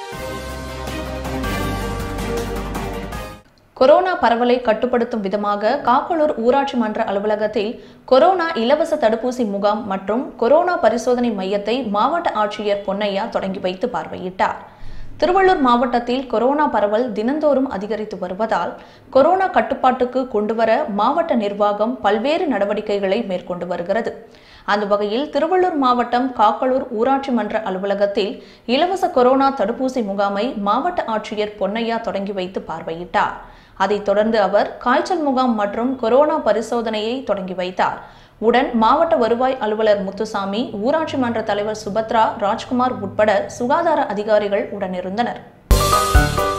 corona பரவலை கட்டுப்படுத்தும் விதமாக காக்கலூர் ஊராட்சி மன்ற அலுவலகத்தில் கொரோனா இலவச தடுப்பூசி முகாம் மற்றும் கொரோனா பரிசோதனை மையத்தை மாவட்ட ஆட்சியர் பொன்னையா தொடங்கி வைத்து பார்வையிட்டார் திருவள்ளூர் மாவட்டத்தில் கொரோனா பரவல் தினந்தோறும் அதிகரித்து வருவதால் கொரோனா கட்டுப்பாட்டுக்கு கொண்டுவர மாவட்ட நிர்வாகம் பல்வேறு நடவடிக்கைகளை மேற்கொண்டு வருகிறது அந்த வகையில் திருவள்ளூர் மாவட்டம் காக்கலூர் ஊராட்சி மன்ற அலுவலகத்தில் இலவச கொரோனா தடுப்பூசி முகாமை மாவட்ட ஆட்சியர் பொன்னையா தொடங்கி வைத்து பார்வையிட்டார் அதைத் தொடர்ந்து அவர் காய்ச்சல் முகாம் மற்றும் கொரோனா பரிசோதனையை தொடங்கி வைத்தார் உடன் மாவட்ட வருவாய் அலுவலர் முத்துசாமி ஊராட்சி மன்ற தலைவர் சுபத்ரா ராஜ்குமார் உட்பட சுகாதார அதிகாரிகள் உடனிருந்தனர்